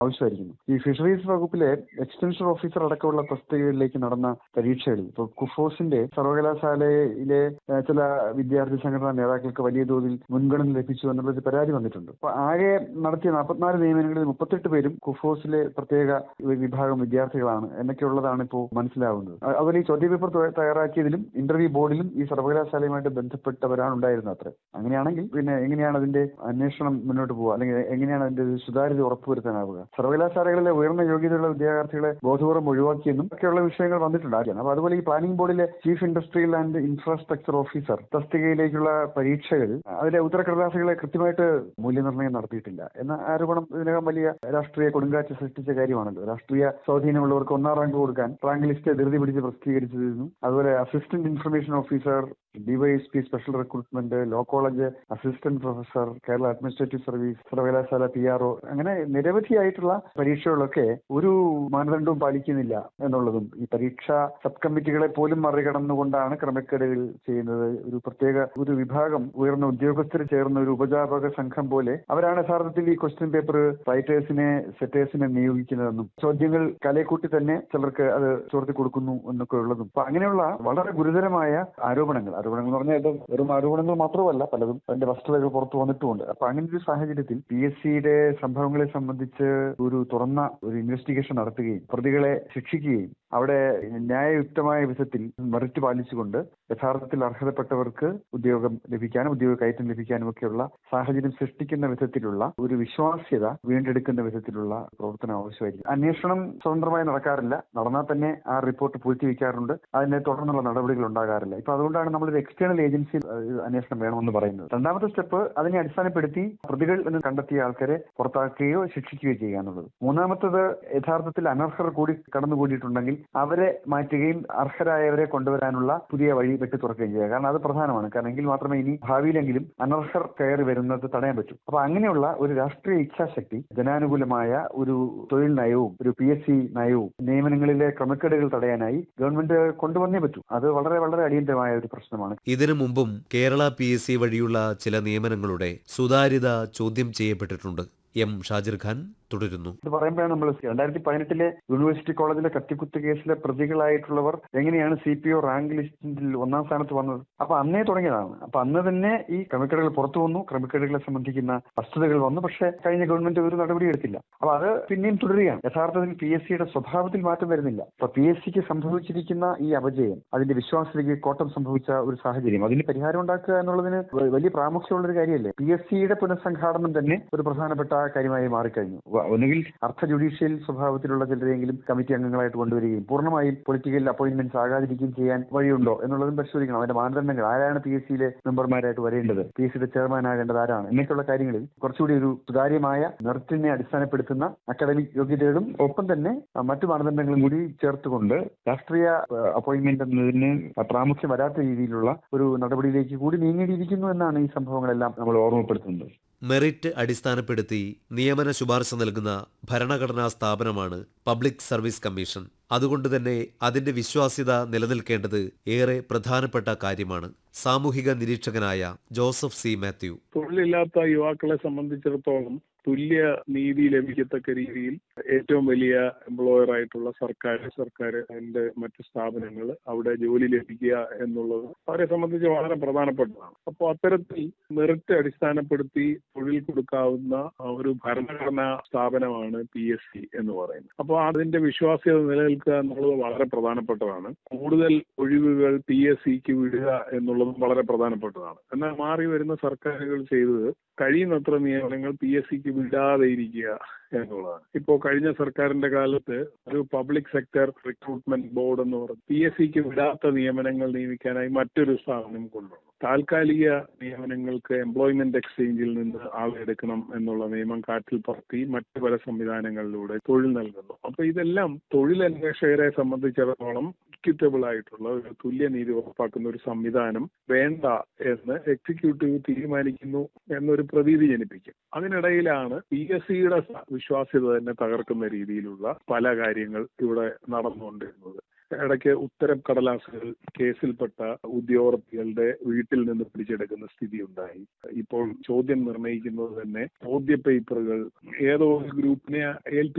ആവശ്യമായിരിക്കുന്നു ഈ ഫിഷറീസ് വകുപ്പിലെ extension officer അടക്കമുള്ള തസ്തികകളിലേക്ക് നടന്ന പരീക്ഷകളിൽ ഇപ്പോൾ കുഫോസിന്റെ സർവകലാശാലയിലെ ഏഹ്, ചില വിദ്യാർത്ഥി സംഘടനാ നേതാക്കൾക്ക് വലിയ തോതിൽ മുൻഗണന ലഭിച്ചു എന്നുള്ളൊരു പരാതി വന്നിട്ടുണ്ട് അപ്പൊ ആകെ നടത്തിയ നാൽപ്പത്തിനാല് നിയമനങ്ങളിൽ മുപ്പത്തെട്ട് പേരും കുഫോസിലെ പ്രത്യേക ഒരു വിഭാഗം വിദ്യാർത്ഥികളാണ് എന്നൊക്കെയുള്ളതാണ് ഇപ്പോൾ മനസ്സിലാവുന്നത് അ- അതുപോലെ ഈ ചോദ്യപേപ്പർ തയ്യ- തയ്യാറാക്കിയതിലും ഇന്റർവ്യൂ ബോർഡിലും ഈ സർവകലാശാലയുമായിട്ട് ബന്ധപ്പെട്ടവരാണ് ഉണ്ടായിരുന്നത് അത്ര അങ്ങനെയാണെങ്കിൽ പിന്നെ എങ്ങനെയാണ് അതിന്റെ അന്വേഷണം മുന്നോട്ട് പോവുക അല്ലെങ്കിൽ എങ്ങനെയാണ് അതിന്റെ ഒരു സുതാര്യത ഉറപ്പുവരുത്താനാവുക സർവകലാശാലകളിലെ ഉയർന്ന യോഗ്യതയുള്ള വിദ്യാർത്ഥികളെ ബോധപൂർവ്വം ഒഴിവാക്കിയെന്നും ഒക്കെയുള്ള വിഷയങ്ങൾ വന്നിട്ടുണ്ടായിരുന്നു അപ്പൊ അതുപോലെ ഈ പ്ലാനിംഗ് ബോർഡിലെ chief industrial and infrastructure officer തസ്തികയിലേക്കുള്ള പരീക്ഷകൾ അതിലെ ഉത്തരക്കടലാസുകളെ കൃത്യമായിട്ട് മൂല്യനിർണ്ണയം നടത്തിയിട്ടില്ല എന്ന ആരോപണം ഇതിനകം വലിയ രാഷ്ട്രീയ കൊടുങ്കാറ്റ് സൃഷ്ടിച്ച കാര്യമാണല്ലോ രാഷ്ട്രീയ സ്വാധീനമുള്ളവർക്ക് ഒന്നാം റാങ്ക് കൊടുക്കാൻ റാങ്ക് ലിസ്റ്റ് ധൃതി പിടിച്ച് പ്രസിദ്ധീകരിച്ചിരുന്നു അതുപോലെ assistant information officer DYSP special recruitment law college assistant professor Kerala administrative service സർവകലാശാല പി ആർ അങ്ങനെ നിരവധിയായിട്ടുള്ള പരീക്ഷകളൊക്കെ ഒരു മാനദണ്ഡവും പാലിക്കുന്നില്ല എന്നുള്ളതും ഈ പരീക്ഷാ സബ് കമ്മിറ്റികളെ പോലും മറികടന്നുകൊണ്ടാണ് ക്രമക്കേടുകൾ ചെയ്യുന്നത് ഒരു പ്രത്യേക ഒരു വിഭാഗം ഉയർന്ന ഉദ്യോഗസ്ഥർ ചേർന്ന ഒരു ഉപജാപക സംഘം പോലെ അവരാണ് യഥാർത്ഥത്തിൽ ഈ ക്വസ്റ്റ്യൻ പേപ്പർ റൈറ്റേഴ്സിനെ സെറ്റേഴ്സിനെ നിയോഗിക്കുന്നതെന്നും ചോദ്യങ്ങൾ കലയെക്കൂട്ടി തന്നെ ചിലർക്ക് അത് ചോർത്തി കൊടുക്കുന്നു എന്നൊക്കെ ഉള്ളതും അപ്പൊ അങ്ങനെയുള്ള വളരെ ഗുരുതരമായ ആരോപണങ്ങൾ ആരോപണങ്ങൾ എന്ന് പറഞ്ഞാൽ ഇത് വെറും ആരോപണങ്ങൾ മാത്രമല്ല പലതും അതിന്റെ വസ്തുതകൾ പുറത്തു വന്നിട്ടുമുണ്ട് അപ്പൊ അങ്ങനെ ഒരു സാഹചര്യത്തിൽ പി എസ് സിയുടെ സംഭവങ്ങളെ സംബന്ധിച്ച് ഒരു തുറന്ന ഒരു ഇൻവെസ്റ്റിഗേഷൻ നടത്തുകയും പ്രതികളെ ശിക്ഷിക്കുകയും അവിടെ ന്യായയുക്തമായ വിധത്തിൽ മെറിറ്റ് പാലിച്ചുകൊണ്ട് യഥാർത്ഥത്തിൽ അർഹതപ്പെട്ടവർക്ക് ഉദ്യോഗം ലഭിക്കാനും ഉദ്യോഗ കയറ്റം ലഭിക്കാനും ഒക്കെയുള്ള സാഹചര്യം സൃഷ്ടിക്കുന്ന വിധത്തിലുള്ള ഒരു വിശ്വാസ്യത വീണ്ടെടുക്കുന്ന വിധത്തിലുള്ള പ്രവർത്തനം ആവശ്യമായിരിക്കും അന്വേഷണം സ്വതന്ത്രമായി നടക്കാറില്ല നടന്നാൽ തന്നെ ആ റിപ്പോർട്ട് പൂഴ്ത്തിവെക്കാറുണ്ട് അതിനെ തുടർന്നുള്ള നടപടികൾ ഉണ്ടാകാറില്ല ഇപ്പൊ അതുകൊണ്ടാണ് നമ്മളൊരു എക്സ്റ്റേണൽ ഏജൻസി ഏഹ്, അന്വേഷണം വേണമെന്ന് പറയുന്നത് രണ്ടാമത്തെ സ്റ്റെപ്പ് അതിനെ അടിസ്ഥാനപ്പെടുത്തി പ്രതികൾ എന്ന് കണ്ടെത്തിയ ആൾക്കാരെ പുറത്താക്കുകയോ ശിക്ഷിക്കുകയോ ചെയ്യുക എന്നുള്ളത് മൂന്നാമത്തത് യഥാർത്ഥത്തിൽ അനർഹർ കൂടി കടന്നുകൂടിയിട്ടുണ്ടെങ്കിൽ അവരെ മാറ്റുകയും അർഹരായവരെ കൊണ്ടുവരാനുള്ള പുതിയ വഴി വെട്ടി തുറക്കുകയും ചെയ്യുക കാരണം അത് പ്രധാനമാണ് കാരണം എങ്കിൽ മാത്രമേ ഇനി ഭാവിയിലെങ്കിലും അനർഹർ കയറി വരുന്നത് തടയാൻ പറ്റൂ അപ്പൊ അങ്ങനെയുള്ള ഒരു രാഷ്ട്രീയ ഇച്ഛാശക്തി ജനാനുകൂലമായ ഒരു തൊഴിൽ നയവും ഒരു പി എസ് സി നയവും നിയമനങ്ങളിലെ ക്രമക്കേടുകൾ തടയാനായി ഗവൺമെന്റ് കൊണ്ടുവന്നേ പറ്റൂ അത് വളരെ വളരെ അടിയന്തരമായ ഒരു പ്രശ്നമാണ് ഇതിനു മുമ്പും കേരള പി എസ് സി വഴിയുള്ള ചില നിയമനങ്ങളുടെ സുതാര്യത ചോദ്യം ചെയ്യപ്പെട്ടിട്ടുണ്ട് എം ഷാജിർ ഖാൻ തുടരുന്നു ഇത് പറയുമ്പോഴാണ് നമ്മൾ രണ്ടായിരത്തി പതിനെട്ടിലെ യൂണിവേഴ്സിറ്റി കോളേജിലെ കത്തിക്കുത്ത് കേസിലെ പ്രതികളായിട്ടുള്ളവർ എങ്ങനെയാണ് സി പി ഒ റാങ്ക് ലിസ്റ്റിൽ ഒന്നാം സ്ഥാനത്ത് വന്നത് അപ്പൊ അന്നേ തുടങ്ങിയതാണ് അപ്പൊ അന്ന് തന്നെ ഈ ക്രമക്കേടുകൾ പുറത്തു വന്നു ക്രമക്കേടുകളെ സംബന്ധിക്കുന്ന വസ്തുതകൾ വന്നു പക്ഷേ കഴിഞ്ഞ ഗവൺമെന്റ് ഒരു നടപടി എടുത്തില്ല അപ്പൊ അത് പിന്നെയും തുടരുകയാണ് യഥാർത്ഥത്തിൽ പി എസ് സിയുടെ സ്വഭാവത്തിൽ മാറ്റം വരുന്നില്ല അപ്പൊ പി എസ് സിക്ക് സംഭവിച്ചിരിക്കുന്ന ഈ അപജയം അതിന്റെ വിശ്വാസത്തിലേക്ക് കോട്ടം സംഭവിച്ച ഒരു സാഹചര്യം അതിന് പരിഹാരം ഉണ്ടാക്കുക എന്നുള്ളതിന് വ- വലിയ പ്രാമുഖ്യമുള്ള ഒരു കാര്യമല്ലേ പി എസ് സിയുടെ പുനഃസംഘാടനം തന്നെ ഒരു പ്രധാനപ്പെട്ട കാര്യമായി മാറിക്കഴിഞ്ഞു വ- ഒന്നുകിൽ അർത്ഥ ജുഡീഷ്യൽ സ്വഭാവത്തിലുള്ള ചിലരെങ്കിലും കമ്മിറ്റി അംഗങ്ങളായിട്ട് കൊണ്ടുവരികയും പൂർണ്ണമായും പൊളിറ്റിക്കൽ അപ്പോയിന്റ്മെന്റ്സ് ആകാതിരിക്കുകയും ചെയ്യാൻ വഴിയുണ്ടോ എന്നുള്ളതും പരിശോധിക്കണം അതിന്റെ മാനദണ്ഡങ്ങൾ ആരാണ് പി എസ് സിയിലെ മെമ്പർമാരായിട്ട് വരേണ്ടത് പി എസ് സിയുടെ ചെയർമാൻ ആകേണ്ടത് ആരാണ് എന്നൊക്കെയുള്ള കാര്യങ്ങളിൽ കുറച്ചുകൂടി ഒരു സുതാര്യമായ മെറിറ്റിനെ അടിസ്ഥാനപ്പെടുത്തുന്ന അക്കാഡമിക് യോഗ്യതകളും ഒപ്പം തന്നെ ആ, മറ്റു മാനദണ്ഡങ്ങളും കൂടി ചേർത്തുകൊണ്ട് രാഷ്ട്രീയ അപ്പോയിന്റ്മെന്റ് എന്നതിന് പ്രാമുഖ്യം വരാത്ത രീതിയിലുള്ള ഒരു നടപടിയിലേക്ക് കൂടി നീങ്ങിയിരിക്കുന്നു എന്നാണ് ഈ സംഭവങ്ങളെല്ലാം നമ്മൾ ഓർമ്മപ്പെടുത്തുന്നത് മെറിറ്റ് അടിസ്ഥാനപ്പെടുത്തി നിയമന ശുപാർശ നൽകുന്ന ഭരണഘടനാ സ്ഥാപനമാണ് പബ്ലിക് സർവീസ് കമ്മീഷൻ അതുകൊണ്ട് തന്നെ അതിന്റെ വിശ്വാസ്യത നിലനിൽക്കേണ്ടത് ഏറെ പ്രധാനപ്പെട്ട കാര്യമാണ് സാമൂഹിക നിരീക്ഷകനായ ജോസഫ് സി മാത്യു തൊഴിലില്ലാത്ത യുവാക്കളെ സംബന്ധിച്ചിടത്തോളം തുല്യ നീതി ലഭിക്കത്തക്ക രീതിയിൽ ഏറ്റവും വലിയ എംപ്ലോയർ ആയിട്ടുള്ള സർക്കാർ സർക്കാർ അതിന്റെ മറ്റ് സ്ഥാപനങ്ങൾ അവിടെ ജോലി ലഭിക്കുക എന്നുള്ളത് അവരെ സംബന്ധിച്ച് വളരെ പ്രധാനപ്പെട്ടതാണ് അപ്പോൾ അത്തരത്തിൽ മെറിറ്റ് അടിസ്ഥാനപ്പെടുത്തി തൊഴിൽ കൊടുക്കാവുന്ന ആ ഒരു ഭരണഘടനാ സ്ഥാപനമാണ് പി എസ് സി എന്ന് പറയുന്നത് അപ്പോൾ അതിന്റെ വിശ്വാസ്യത നിലനിൽക്കുക എന്നുള്ളത് വളരെ പ്രധാനപ്പെട്ടതാണ് കൂടുതൽ ഒഴിവുകൾ പി എസ് സിക്ക് വിടുക എന്നുള്ളതും വളരെ പ്രധാനപ്പെട്ടതാണ് എന്നാൽ മാറി വരുന്ന സർക്കാരുകൾ ചെയ്തത് കഴിയുന്നത്ര നിയമനങ്ങൾ പി എസ് സിക്ക് വിടാതെ ഇരിക്കുക എന്നുള്ളതാണ് ഇപ്പോൾ കഴിഞ്ഞ സർക്കാരിന്റെ കാലത്ത് ഒരു പബ്ലിക് സെക്ടർ റിക്രൂട്ട്മെന്റ് ബോർഡ് എന്ന് പറഞ്ഞ് പി എസ് സിക്ക് വിടാത്ത നിയമനങ്ങൾ നിയമിക്കാനായി മറ്റൊരു സ്ഥാപനം കൊണ്ടുവന്നു താൽക്കാലിക നിയമനങ്ങൾക്ക് എംപ്ലോയ്മെന്റ് എക്സ്ചേഞ്ചിൽ നിന്ന് ആളെടുക്കണം എന്നുള്ള നിയമം കാറ്റിൽ പറത്തി മറ്റു പല സംവിധാനങ്ങളിലൂടെ തൊഴിൽ നൽകുന്നു അപ്പൊ ഇതെല്ലാം തൊഴിലന്വേഷകരെ സംബന്ധിച്ചിടത്തോളം ഇക്വിറ്റബിൾ ആയിട്ടുള്ള ഒരു തുല്യനീതി ഉറപ്പാക്കുന്ന ഒരു സംവിധാനം വേണ്ട എന്ന് എക്സിക്യൂട്ടീവ് തീരുമാനിക്കുന്നു എന്നൊരു പ്രതീതി ജനിപ്പിക്കും അതിനിടയിലാണ് പി എസ് സിയുടെ വിശ്വാസ്യത തന്നെ തകർക്കുന്ന രീതിയിലുള്ള പല കാര്യങ്ങൾ ഇവിടെ നടന്നുകൊണ്ടിരുന്നത് ഇടയ്ക്ക് ഉത്തരം കടലാസുകൾ കേസിൽപ്പെട്ട ഉദ്യോഗാർത്ഥികളുടെ വീട്ടിൽ നിന്ന് പിടിച്ചെടുക്കുന്ന സ്ഥിതി ഉണ്ടായി ഇപ്പോൾ ചോദ്യം നിർണ്ണയിക്കുന്നത് തന്നെ ചോദ്യ പേപ്പറുകൾ ഏതോ ഒരു ഗ്രൂപ്പിനെ ഏൽപ്പി